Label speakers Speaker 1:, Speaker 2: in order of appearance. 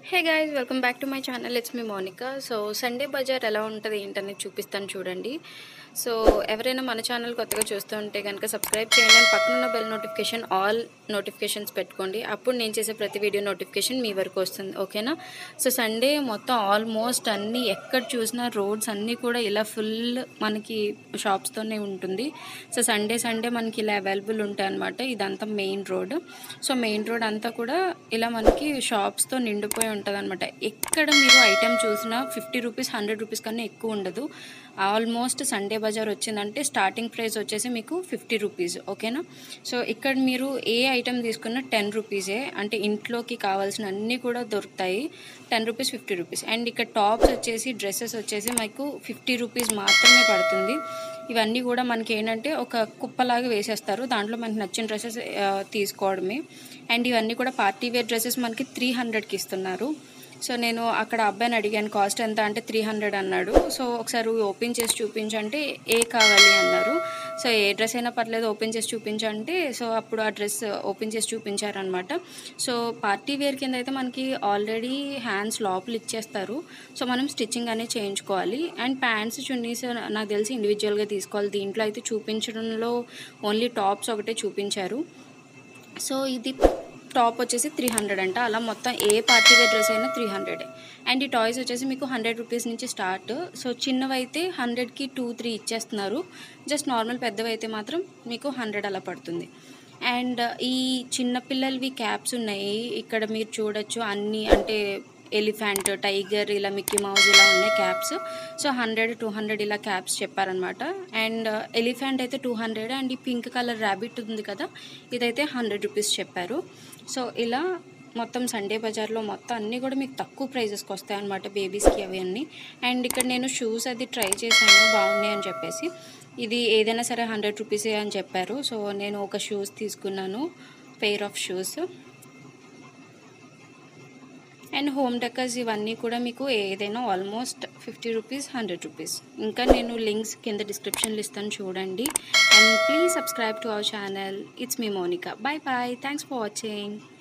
Speaker 1: hey guys welcome back to my channel it's me Monica so Sunday బజార్ ఎలా ఉంటుంది ఏంటనేది చూపిస్తాను చూడండి సో ఎవరైనా మన ఛానల్ కొత్తగా చూస్తూ ఉంటే కనుక సబ్స్క్రైబ్ చేయండి అండ్ పక్కనున్న బెల్ నోటిఫికేషన్ ఆల్ నోటిఫికేషన్స్ పెట్టుకోండి అప్పుడు నేను చేసే ప్రతి వీడియో నోటిఫికేషన్ మీ వరకు వస్తుంది ఓకేనా సో సండే మొత్తం ఆల్మోస్ట్ అన్నీ ఎక్కడ చూసినా రోడ్స్ అన్నీ కూడా ఇలా ఫుల్ మనకి షాప్స్తోనే ఉంటుంది సో సండే సండే మనకి ఇలా అవైలబుల్ ఉంటాయి అనమాట ఇదంతా main road so main road అంతా కూడా ఇలా మనకి షాప్స్తో నిండిపోయి ఉంటుంది అనమాట ఎక్కడ మీరు ఐటెం చూసినా ఫిఫ్టీ రూపీస్ హండ్రెడ్ రూపీస్ కన్నా ఎక్కువ ఉండదు ఆల్మోస్ట్ సండే బజార్ వచ్చిందంటే స్టార్టింగ్ ప్రైస్ వచ్చేసి మీకు ఫిఫ్టీ రూపీస్ ఓకేనా సో ఇక్కడ మీరు ఏ ఐటెం తీసుకున్నా టెన్ రూపీసే అంటే ఇంట్లోకి కావాల్సిన అన్నీ కూడా దొరుకుతాయి ten rupees fifty rupees and ఇక్కడ టాప్స్ వచ్చేసి డ్రెస్సెస్ వచ్చేసి మీకు ఫిఫ్టీ రూపీస్ మాత్రమే పడుతుంది ఇవన్నీ కూడా మనకి ఏంటంటే ఒక కుప్పలాగా వేసేస్తారు దాంట్లో మనకి నచ్చిన డ్రెస్సెస్ తీసుకోవడమే అండ్ ఇవన్నీ కూడా పార్టీ వేర్ డ్రెస్సెస్ మనకి త్రీ హండ్రెడ్కి ఇస్తున్నారు సో నేను అక్కడ అబ్బాయిని అడిగాను కాస్ట్ ఎంత అంటే త్రీ హండ్రెడ్ అన్నాడు సో ఒకసారి ఓపెన్ చేసి చూపించంటే ఏ కావాలి అన్నారు సో ఏ డ్రెస్ అయినా పర్లేదు ఓపెన్ చేసి చూపించంటే సో అప్పుడు ఆ డ్రెస్ ఓపెన్ చేసి చూపించారనమాట సో పార్టీ వేర్ కింద అయితే మనకి ఆల్రెడీ హ్యాండ్స్ లోపల ఇచ్చేస్తారు సో మనం స్టిచ్చింగ్ అనేది చేయించుకోవాలి అండ్ ప్యాంట్స్ చున్నీస్ నాకు తెలిసి ఇండివిజువల్గా తీసుకోవాలి దీంట్లో అయితే చూపించడంలో ఓన్లీ టాప్స్ ఒకటే చూపించారు సో ఇది టాప్ వచ్చేసి త్రీ హండ్రెడ్ అంట అలా మొత్తం ఏ పార్టీ వేర్ డ్రెస్ అయినా త్రీ హండ్రెడ్ అండ్ ఈ టాయ్స్ వచ్చేసి మీకు హండ్రెడ్ రూపీస్ నుంచి స్టార్ట్ సో చిన్నవి అయితే హండ్రెడ్కి టూ త్రీ ఇచ్చేస్తున్నారు జస్ట్ నార్మల్ పెద్దవి అయితే మాత్రం మీకు హండ్రెడ్ అలా పడుతుంది అండ్ ఈ చిన్నపిల్లలవి క్యాప్స్ ఉన్నాయి ఇక్కడ మీరు చూడొచ్చు అన్నీ అంటే ఎలిఫెంట్ టైగర్ ఇలా మిక్కీ మౌజ్ ఇలా ఉన్నాయి caps so hundred two hundred ఇలా క్యాప్స్ చెప్పారనమాట అండ్ ఎలిఫెంట్ అయితే టూ హండ్రెడ్ అండ్ ఈ పింక్ కలర్ ర్యాబిట్ ఉంది కదా ఇదైతే హండ్రెడ్ రూపీస్ చెప్పారు సో ఇలా మొత్తం సండే బజార్లో మొత్తం అన్నీ కూడా మీకు తక్కువ ప్రైజెస్కి వస్తాయి అనమాట బేబీస్కి అవి అన్నీ అండ్ ఇక్కడ నేను షూస్ అది ట్రై చేశాను బాగున్నాయి అని చెప్పేసి ఇది ఏదైనా సరే హండ్రెడ్ రూపీసే అని చెప్పారు సో నేను ఒక షూస్ తీసుకున్నాను pair of shoes and home decors ఇవన్నీ కూడా మీకు ఏదైనా almost fifty rupees hundred rupees ఇంకా నేను లింక్స్ కింద డిస్క్రిప్షన్లో ఇస్తాను చూడండి and please subscribe to our channel it's me Monica bye bye thanks for watching